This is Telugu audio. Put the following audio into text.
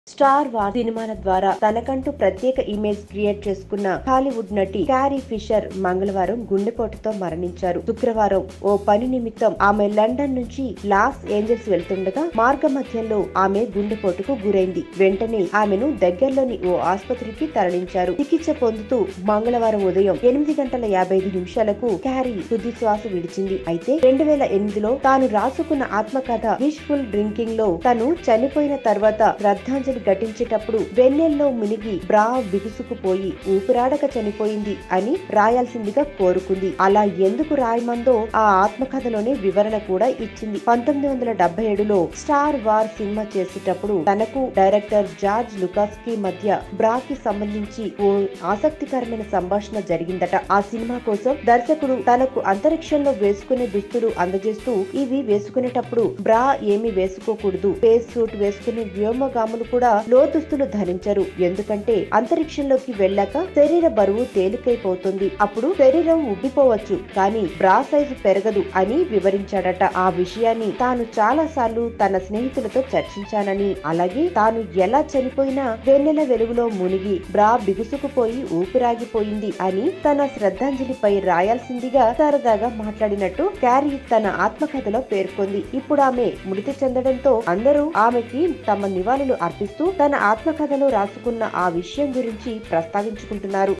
స్టార్ వార్ సినిమాల ద్వారా తనకంటూ ప్రత్యేక ఇమేజ్ క్రియేట్ చేసుకున్న హాలీవుడ్ నటి క్యారీ ఫిషర్ మంగళవారం గుండెపోటుతో మరణించారు శుక్రవారం ఓ పని నిమిత్తం ఆమె లండన్ నుంచి లాస్ ఏంజల్స్ వెళ్తుండగా మార్గ మధ్యంలో ఆమె గుండెపోటుకు గురైంది వెంటనే ఆమెను దగ్గరలోని ఓ ఆసుపత్రికి తరలించారు చికిత్స పొందుతూ మంగళవారం ఉదయం ఎనిమిది గంటల యాభై ఐదు నిమిషాలకు క్యారీ తుది శ్వాస విడిచింది అయితే రెండు వేల ఎనిమిదిలో తాను రాసుకున్న ఆత్మకథ విష్ఫుల్ డ్రింకింగ్ లో తను చనిపోయిన తర్వాత శ్రద్ధాంజలి ఘటించేటప్పుడు వెన్నెల్లో మునిగి బ్రా బిగుసుకుపోయి ఊపిరాడక చనిపోయింది అని రాయాల్సిందిగా కోరుకుంది అలా ఎందుకు రాయమందో ఆ ఆత్మకథలోనే వివరణ కూడా ఇచ్చింది పంతొమ్మిది వందల డెబ్బై ఏడులో స్టార్ వార్ సినిమా చేసేటప్పుడు తనకు డైరెక్టర్ జార్జ్ లుకాస్ కి మధ్య బ్రాకి సంబంధించి ఓ ఆసక్తికరమైన సంభాషణ జరిగిందట ఆ సినిమా కోసం దర్శకుడు తనకు అంతరిక్షంలో వేసుకునే దుస్తులు అందజేస్తూ ఇవి వేసుకునేటప్పుడు బ్రా ఏమీ వేసుకోకూడదు ఫేస్ సూట్ వేసుకునే వ్యోమగాములు కూడా లోదుస్తులు ధరించరు ఎందుకంటే అంతరిక్షంలోకి వెళ్ళాక శరీర బరువు తేలికైపోతుంది అప్పుడు శరీరం ఉబ్బిపోవచ్చు కానీ బ్రా సైజు పెరగదు అని వివరించాడట ఆ విషయాన్ని తాను చాలా సార్లు తన స్నేహితులతో చర్చించానని అలాగే తాను ఎలా చనిపోయినా వెన్నెల వెలుగులో మునిగి బ్రా బిగుసుకుపోయి ఊపిరాగిపోయింది అని తన శ్రద్ధాంజలిపై రాయాల్సిందిగా సరదాగా మాట్లాడినట్టు క్యారీ తన ఆత్మకథలో పేర్కొంది ఇప్పుడు ఆమె మృతి చెందడంతో అందరూ ఆమెకి తమ నివాళులు అర్పిస్తూ తన ఆత్మకథలో రాసుకున్న ఆ విషయం గురించి ప్రస్తావించుకుంటున్నారు